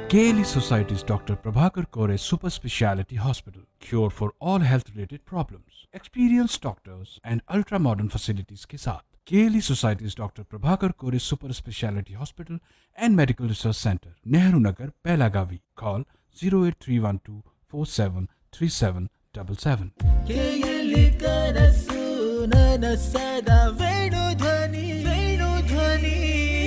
KLE Society's Dr. Prabhakar Kore Super Speciality Hospital. Cure for all health related problems. Experienced doctors and ultra modern facilities के साथ KLE Society's Dr. Prabhakar Kore Super Speciality Hospital and Medical Research Center, Nehru Nagar, Pelagavi. Call 08312 473777. ಕೇಯಲಿ ಕನಸು ನನಸದ ವೇಣು ಧ್ವನಿ ವೇಣು ಧ್ವನಿ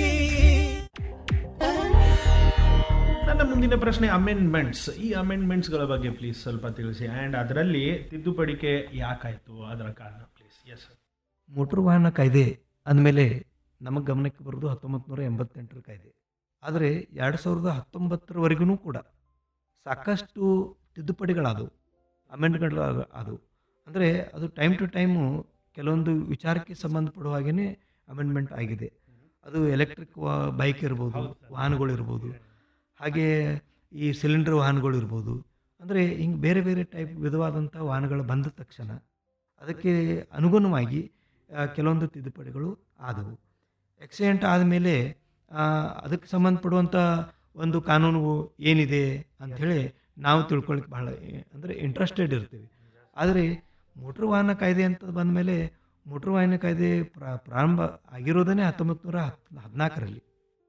ನನ್ನ ಮುಂದಿನ ಪ್ರಶ್ನೆ amendments ಈ ಅಮೆಂಡ್ಮೆಂಟ್ಸ್ಗಳ ಬಗ್ಗೆ ಪ್ಲೀಸ್ ಸ್ವಲ್ಪ ತಿಳಿಸಿ ಆ್ಯಂಡ್ ಅದರಲ್ಲಿ ತಿದ್ದುಪಡಿಕೆ ಯಾಕಾಯಿತು ಅದರ ಕಾರಣ ಪ್ಲೀಸ್ ಎಸ್ ಮೋಟ್ರ್ ವಾಹನ ಕಾಯ್ದೆ ಅಂದಮೇಲೆ ನಮಗೆ ಗಮನಕ್ಕೆ ಬರೋದು ಹತ್ತೊಂಬತ್ತು ನೂರ ಎಂಬತ್ತೆಂಟರ ಕಾಯ್ದೆ ಆದರೆ ಎರಡು ಸಾವಿರದ ಹತ್ತೊಂಬತ್ತರವರೆಗೂ ಕೂಡ ಸಾಕಷ್ಟು ತಿದ್ದುಪಡಿಗಳಾದವು ಅಮೆಂಡ್ಗಳು ಆದವು ಅಂದರೆ ಅದು ಟೈಮ್ ಟು ಟೈಮು ಕೆಲವೊಂದು ವಿಚಾರಕ್ಕೆ ಸಂಬಂಧಪಡುವ ಹಾಗೆಯೇ ಅಮೆಂಡ್ಮೆಂಟ್ ಆಗಿದೆ ಅದು ಎಲೆಕ್ಟ್ರಿಕ್ ವಾ ಬೈಕ್ ಇರ್ಬೋದು ವಾಹನಗಳಿರ್ಬೋದು ಹಾಗೆ ಈ ಸಿಲಿಂಡರ್ ವಾಹನಗಳು ಇರ್ಬೋದು ಅಂದರೆ ಹಿಂಗೆ ಬೇರೆ ಬೇರೆ ಟೈಪ್ ವಿಧವಾದಂಥ ವಾಹನಗಳು ಬಂದ ತಕ್ಷಣ ಅದಕ್ಕೆ ಅನುಗುಣವಾಗಿ ಆ, ಕೆಲವೊಂದು ತಿದ್ದುಪಡಿಗಳು ಆದವು ಆಕ್ಸಿಡೆಂಟ್ ಆದಮೇಲೆ ಅದಕ್ಕೆ ಸಂಬಂಧಪಡುವಂಥ ಒಂದು ಕಾನೂನು ಏನಿದೆ ಅಂಥೇಳಿ ನಾವು ತಿಳ್ಕೊಳ್ಳಿಕ್ಕೆ ಭಾಳ ಅಂದರೆ ಇಂಟ್ರೆಸ್ಟೆಡ್ ಇರ್ತೀವಿ ಆದರೆ ಮೋಟ್ರ್ ವಾಹನ ಕಾಯ್ದೆ ಅಂತ ಬಂದಮೇಲೆ ಮೋಟ್ರ್ ವಾಹನ ಕಾಯ್ದೆ ಪ್ರ ಪ್ರಾರಂಭ ಆಗಿರೋದೇ ಹತ್ತೊಂಬತ್ತು ನೂರ ಹತ್ ಹದಿನಾಲ್ಕರಲ್ಲಿ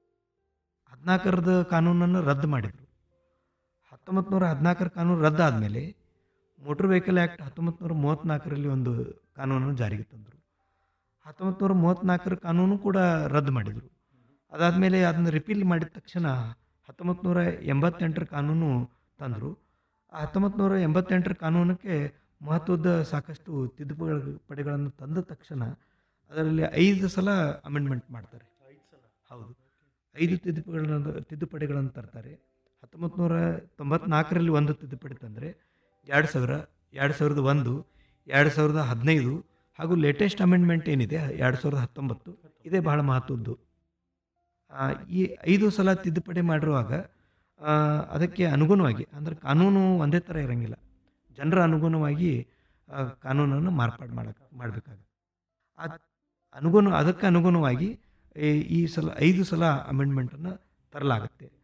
ಹದಿನಾಲ್ಕರದ ಕಾನೂನನ್ನು ರದ್ದು ಮಾಡಿದರು ಹತ್ತೊಂಬತ್ತು ನೂರ ಹದಿನಾಲ್ಕರ ಕಾನೂನು ರದ್ದು ಆದಮೇಲೆ ಮೋಟ್ರ್ ವೆಹಿಕಲ್ ಆ್ಯಕ್ಟ್ ಹತ್ತೊಂಬತ್ತು ನೂರ ಮೂವತ್ತ್ನಾಲ್ಕರಲ್ಲಿ ಒಂದು ಕಾನೂನನ್ನು ಜಾರಿಗೆ ತಂದರು ಹತ್ತೊಂಬತ್ತು ನೂರ ಮೂವತ್ತ್ನಾಲ್ಕರ ಕಾನೂನು ಕೂಡ ರದ್ದು ಮಾಡಿದರು ಅದಾದಮೇಲೆ ಅದನ್ನು ರಿಪೀಲ್ ಮಾಡಿದ ತಕ್ಷಣ ಹತ್ತೊಂಬತ್ತು ನೂರ ಎಂಬತ್ತೆಂಟರ ಕಾನೂನು ತಂದರು ಆ ಹತ್ತೊಂಬತ್ತು ನೂರ ಎಂಬತ್ತೆಂಟರ ಕಾನೂನಕ್ಕೆ ಮಹತ್ವದ ಸಾಕಷ್ಟು ತಿದ್ದುಪಡಿ ಪಡಿಗಳನ್ನು ತಂದ ತಕ್ಷಣ ಅದರಲ್ಲಿ ಐದು ಸಲ ಅಮೆಂಡ್ಮೆಂಟ್ ಮಾಡ್ತಾರೆ ಹೌದು ಐದು ತಿದ್ದುಪಡಿಗಳನ್ನು ತಿದ್ದುಪಡಿಗಳನ್ನು ತರ್ತಾರೆ ಹತ್ತೊಂಬತ್ತು ನೂರ ತೊಂಬತ್ನಾಲ್ಕರಲ್ಲಿ ಒಂದು ತಿದ್ದುಪಡಿ ತಂದರೆ ಎರಡು ಸಾವಿರ ಎರಡು ಸಾವಿರದ ಒಂದು ಎರಡು ಸಾವಿರದ ಹದಿನೈದು ಹಾಗೂ ಲೇಟೆಸ್ಟ್ ಅಮೆಂಡ್ಮೆಂಟ್ ಏನಿದೆ ಎರಡು ಸಾವಿರದ ಹತ್ತೊಂಬತ್ತು ಇದೇ ಬಹಳ ಮಹತ್ವದ್ದು ಆ, ಈ ಐದು ಸಲ ತಿದ್ದುಪಡಿ ಮಾಡಿರುವಾಗ ಆ, ಅದಕ್ಕೆ ಅನುಗುಣವಾಗಿ ಅಂದರೆ ಕಾನೂನು ಒಂದೇ ಥರ ಇರೋಂಗಿಲ್ಲ ಜನರ ಅನುಗುಣವಾಗಿ ಆ, ಕಾನೂನನ್ನು ಮಾರ್ಪಾಡು ಮಾಡಕ್ಕೆ ಮಾಡಬೇಕಾಗುತ್ತೆ ಆ ಅನುಗುಣ ಅದಕ್ಕೆ ಅನುಗುಣವಾಗಿ ಈ- ಈ ಸಲ ಐದು ಸಲ ಅಮೆಂಡ್ಮೆಂಟನ್ನು ತರಲಾಗುತ್ತೆ